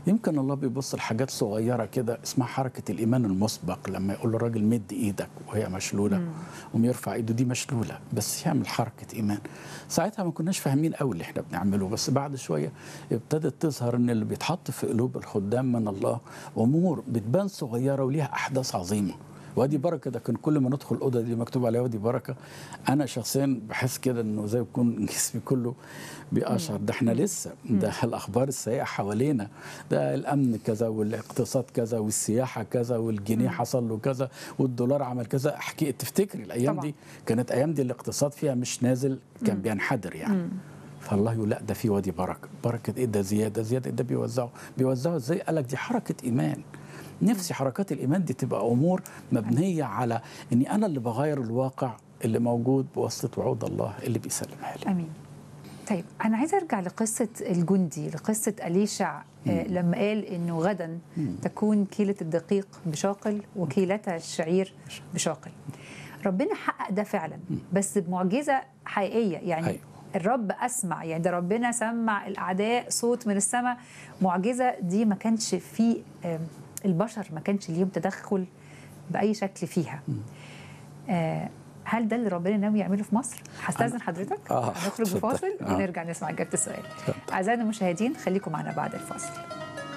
يمكن الله بيبص لحاجات صغيره كده اسمها حركه الايمان المسبق لما يقول للراجل مد ايدك وهي مشلوله وم يرفع ايده دي مشلوله بس يعمل حركه ايمان ساعتها ما كناش فاهمين قوي اللي احنا بنعمله بس بعد شويه ابتدت تظهر ان اللي بيتحط في قلوب الخدام من الله امور بتبان صغيره وليها احداث عظيمه وادي بركه ده كان كل ما ندخل الاوضه دي مكتوب عليها وادي بركه انا شخصيا بحس كده انه زي يكون جسمي كله بيقشعر ده احنا لسه ده الاخبار السيئه حوالينا ده الامن كذا والاقتصاد كذا والسياحه كذا والجنيه حصل له كذا والدولار عمل كذا احكي تفتكري الايام طبعا. دي كانت ايام دي الاقتصاد فيها مش نازل كان بينحدر يعني فالله يقول لا ده في وادي بركه بركه ايه ده زياده زياده إيه ده بيوزعوا بيوزعوا ازاي قال لك دي حركه ايمان نفسي حركات الايمان دي تبقى امور مبنيه على اني انا اللي بغير الواقع اللي موجود بواسطه وعود الله اللي بيسلمها لي امين طيب انا عايزه ارجع لقصه الجندي لقصه اليشع آه لما قال انه غدا تكون كيله الدقيق بشاقل وكيلتها الشعير بشاقل ربنا حقق ده فعلا بس بمعجزه حقيقيه يعني أيوة. الرب اسمع يعني ده ربنا سمع الاعداء صوت من السماء معجزه دي ما كانش في آم، البشر ما كانش ليهم تدخل باي شكل فيها آه، هل ده اللي ربنا ناوي يعمله في مصر؟ هستاذن حضرتك آه، هنخرج اتفضل. بفاصل آه. ونرجع نسمع اجابه السؤال. اتفضل. اعزائنا المشاهدين خليكم معنا بعد الفاصل.